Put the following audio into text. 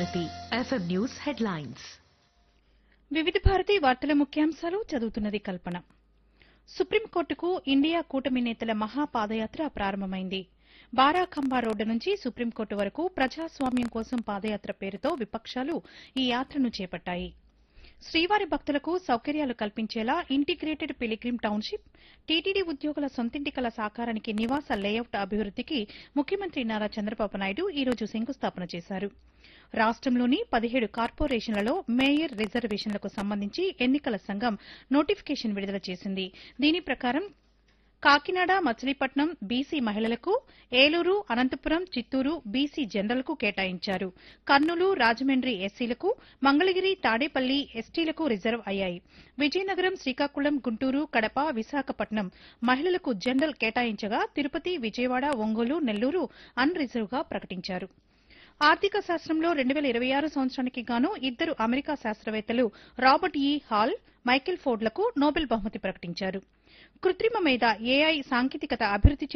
Bharati FM news headlines వివిధ భారతి వార్తల ముఖ్యాంశాలు చదువుతున్నది కల్పన సుప్రీంకోర్టుకు ఇండియా కూటమి నేతల మహాపాదయాత్ర ప్రారంభమైంది బారాఖంబా రోడ్డు నుంచి సుప్రీంకోర్టు వరకు ప్రజాస్వామ్యం కోసం పాదయాత్ర పేరుతో విపక్షాలు ఈ యాత్రను చేపట్టాయి శ్రీవారి భక్తులకు సౌకర్యాలు కల్పించేలా ఇంటిగ్రేటెడ్ పిలిగ్రిమ్ టౌన్షిప్ టీటీడీ ఉద్యోగుల సొంతింటి కల సాకారానికి నివాస లేఅవుట్ అభివృద్దికి ముఖ్యమంత్రి నారా చంద్రబాబు నాయుడు ఈ రోజు శంకుస్థాపన చేశారు రాష్టంలోని పదిహేడు కార్పొరేషన్లలో మేయర్ రిజర్వేషన్లకు సంబంధించి ఎన్నికల సంఘం నోటిఫికేషన్ విడుదల చేసింది దీని ప్రకారం కాకినాడ మచిలీపట్నం బీసీ మహిళలకు ఏలూరు అనంతపురం చిత్తూరు బీసీ జనరల్కు కేటాయించారు కర్నూలు రాజమండ్రి ఎస్సీలకు మంగళగిరి తాడేపల్లి ఎస్టీలకు రిజర్వ్ అయ్యాయి విజయనగరం శ్రీకాకుళం గుంటూరు కడప విశాఖపట్నం మహిళలకు జనరల్ కేటాయించగా తిరుపతి విజయవాడ ఒంగోలు నెల్లూరు అన్ రిజర్వ్గా ప్రకటించారు ఆర్థిక శాస్త్రంలో రెండు వేల ఇరవై ఆరు సంవత్సరానికి గాను ఇద్దరు అమెరికా శాస్త్రవేత్తలు రాబర్ట్ ఈ హాల్ మైకేల్ ఫోర్డ్లకు నోబెల్ బహుమతి ప్రకటించారు కృత్రిమ మేధ ఏఐ సాంకేతికత అభివృద్ది